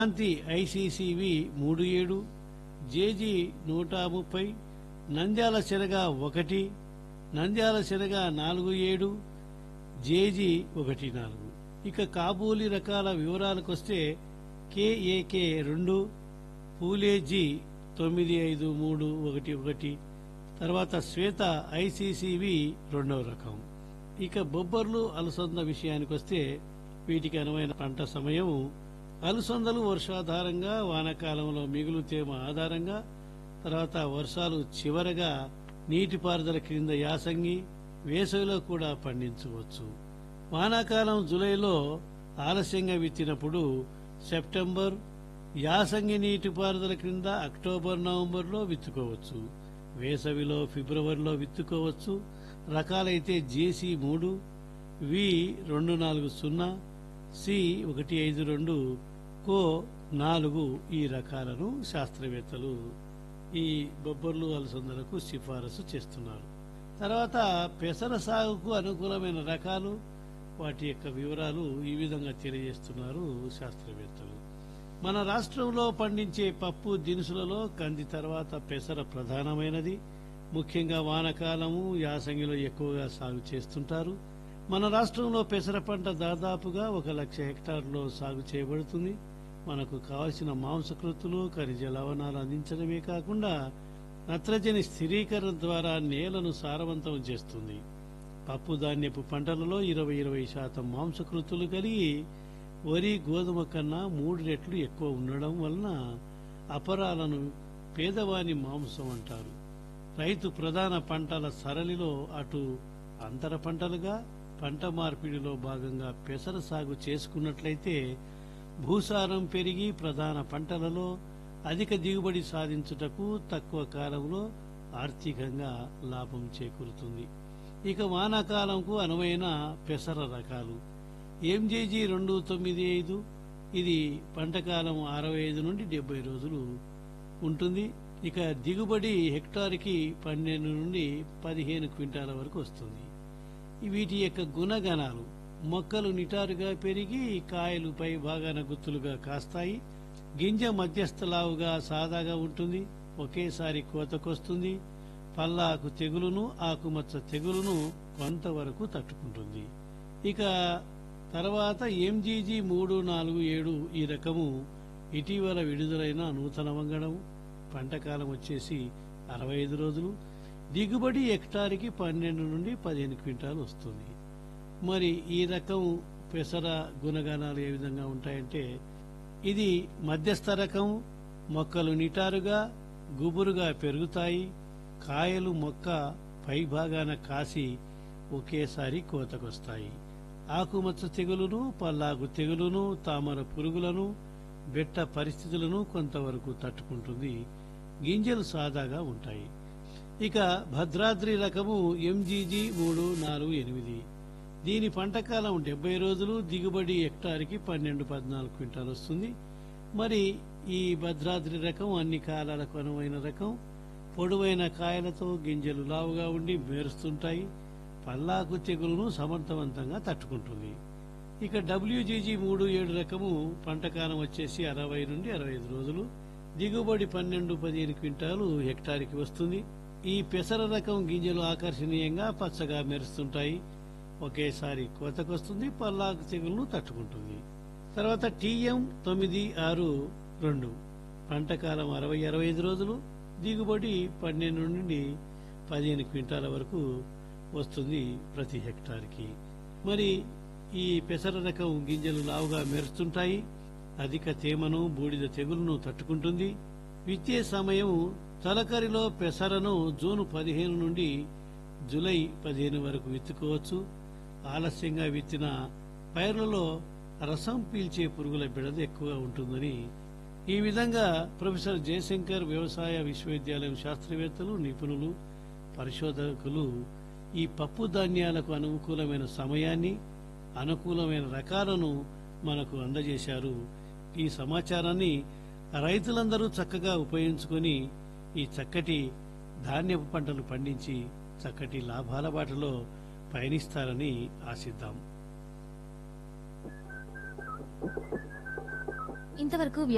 శాంతి ఐసీసీవి మూడు ఏడు జేజీ నూట ముప్పై నంద్యాల శనగ ఒకటి నంద్యాల శనగ నాలుగు ఏడు జేజీ ఒకటి నాలుగు ఇక కాబూలి రకాల వివరాలకొస్తే కేఏకే రెండు పూలేజీ తొమ్మిది ఐదు మూడు ఒకటి ఒకటి తర్వాత శ్వేత ఐసీసీవి రెండవ రకం ఇక బొబ్బర్లు అలసంద విషయానికొస్తే వీటికి అనువైన పంట సమయం అలసందలు వర్షాధారంగా వానాకాలంలో మిగులు తేమ ఆధారంగా తర్వాత వర్షాలు చివరగా నీటిపారుదల క్రింద యాసంగి వేసవిలో కూడా పండించవచ్చు వానాకాలం జూలైలో ఆలస్యంగా విత్తినప్పుడు సెప్టెంబర్ యాసంగి నీటిపారుదల క్రింద అక్టోబర్ నవంబర్లో విత్తుకోవచ్చు వేసవిలో ఫిబ్రవరిలో విత్తుకోవచ్చు రకాలైతే జేసీ మూడు వి రెండు నాలుగు సున్నా సి ఒకటి ఐదు రెండు కో నాలుగు ఈ రకాలను శాస్త్రవేత్తలు ఈ బొబ్బర్లు అలసందలకు సిఫారసు చేస్తున్నారు తర్వాత పెసర సాగుకు అనుకూలమైన రకాలు వాటి యొక్క వివరాలు ఈ విధంగా తెలియజేస్తున్నారు శాస్త్రవేత్తలు మన రాష్ట్రంలో పండించే పప్పు దినుసులలో కంది తర్వాత పెసర ప్రధానమైనది ముఖ్యంగా వానకాలము యాసంగిలో ఎక్కువగా సాగు చేస్తుంటారు మన రాష్ట్రంలో పెసర పంట దాదాపుగా ఒక లక్ష హెక్టార్లో సాగు చేయబడుతుంది మనకు కావలసిన మాంసకృతులు ఖనిజ లవణాలు అందించడమే కాకుండా నత్రజని స్థిరీకరణ ద్వారా నేలను సారవంతం చేస్తుంది పప్పు ధాన్యపు పంటలలో ఇరవై ఇరవై శాతం మాంసకృతులు కలిగి వరి గోధుమ కన్నా మూడు రెట్లు ఎక్కువ ఉండడం వలన అపరాలను పేదవాని మాంసం అంటారు రైతు ప్రధాన పంటల సరళిలో అటు అంతర పంటలుగా పంట మార్పిడిలో భాగంగా పెసర సాగు చేసుకున్నట్లయితే భూసారం పెరిగి ప్రధాన పంటలలో అధిక దిగుబడి సాధించుటకు తక్కువ కాలంలో ఆర్థికంగా లాభం చేకూరుతుంది ఇక వానాకాలంకు అనువైన పెసర రకాలు ఎంజేజీ రెండు తొమ్మిది ఐదు ఇది పంటకాలం అరవై ఐదు నుండి డెబ్బై రోజులు ఉంటుంది ఇక దిగుబడి హెక్టార్కి పన్నెండు నుండి పదిహేను క్వింటాల వరకు వస్తుంది వీటి యొక్క గుణగణాలు మొక్కలు నిటారుగా పెరిగి కాయలు పై భాగాన గుత్తులుగా కాస్తాయి గింజ మధ్యస్థలావుగా సాదాగా ఉంటుంది ఒకేసారి కోతకొస్తుంది పల్లాకు తెగులును ఆకుమచ్చ తెగులును కొంతవరకు తట్టుకుంటుంది ఇక తర్వాత ఎంజీజీ మూడు నాలుగు ఏడు ఈ రకము ఇటీవల విడుదలైన నూతన వంగడం పంటకాలం వచ్చేసి అరవై ఐదు రోజులు దిగుబడి హెక్టార్కి పన్నెండు నుండి పదిహేను క్వింటాలు వస్తుంది మరి ఈ రకం పెసర గుణగణాలు ఏ విధంగా ఉంటాయంటే ఇది మధ్యస్థ రకం మొక్కలు నిటారుగా గుబురుగా పెరుగుతాయి కాయలు మొక్క పైభాగాన కాసి ఒకేసారి కోతకొస్తాయి ఆకుమచ్చ తెగులును పల్లాకు తెగులును తామర పురుగులను బెట్ట పరిస్థితులను కొంతవరకు తట్టుకుంటుంది గింజలు సాదాగా ఉంటాయి ఇక భద్రాద్రి రకము ఎంజీజీ మూడు నాలుగు ఎనిమిది దీని పంటకాలం డెబ్బై రోజులు దిగుబడి హెక్టార్కి పన్నెండు పద్నాలుగు క్వింటాలు వస్తుంది మరి ఈ భద్రాద్రి రకం అన్ని కాలాలకు అనువైన రకం పొడవైన కాయలతో గింజలు లావుగా ఉండి మేరుస్తుంటాయి పల్లాకు తెగులును సమర్థవంతంగా తట్టుకుంటుంది ఇక డబ్ల్యూజీజీ మూడు ఏడు రకము పంటకాలం వచ్చేసి అరవై నుండి అరవై ఐదు రోజులు దిగుబడి పన్నెండు పదిహేను క్వింటాలు హెక్టార్కి వస్తుంది ఈ పెసర రకం గింజలు ఆకర్షణీయంగా పచ్చగా మెరుస్తుంటాయి ఒకేసారి కోతకొస్తుంది పల్లాకు తెగులను తట్టుకుంటుంది తర్వాత టీఎం తొమ్మిది ఆరు రెండు పంటకాలం అరవై అరవై ఐదు రోజులు దిగుబడి పన్నెండు నుండి పదిహేను క్వింటాల వరకు వస్తుంది ప్రతి హెక్టార్కి మరి ఈ పెసర రకం గింజలు లావుగా మెరుస్తుంటాయి అధిక తేమను బూడిద తెగులును తట్టుకుంటుంది విత్తే సమయం తలకరిలో పెసరను జూన్ పదిహేను నుండి జూలై పదిహేను వరకు విత్తుకోవచ్చు ఆలస్యంగా విత్తిన పైర్లలో రసం పీల్చే పురుగుల బిడద ఎక్కువగా ఉంటుందని ఈ విధంగా ప్రొఫెసర్ జయశంకర్ వ్యవసాయ విశ్వవిద్యాలయం శాస్త్రవేత్తలు నిపుణులు పరిశోధకులు ఈ పప్పు ధాన్యాలకు అనుకూలమైన సమయాన్ని అనుకూలమైన రకాలను మనకు అందజేశారు ఈ సమాచారాన్ని రైతులందరూ చక్కగా ఉపయోగించుకొని ఈ చక్కటి ధాన్యపు పంటలు పండించి చక్కటి లాభాల బాటలో పయనిస్తారని ఆశిద్దాం ఇంతవరకు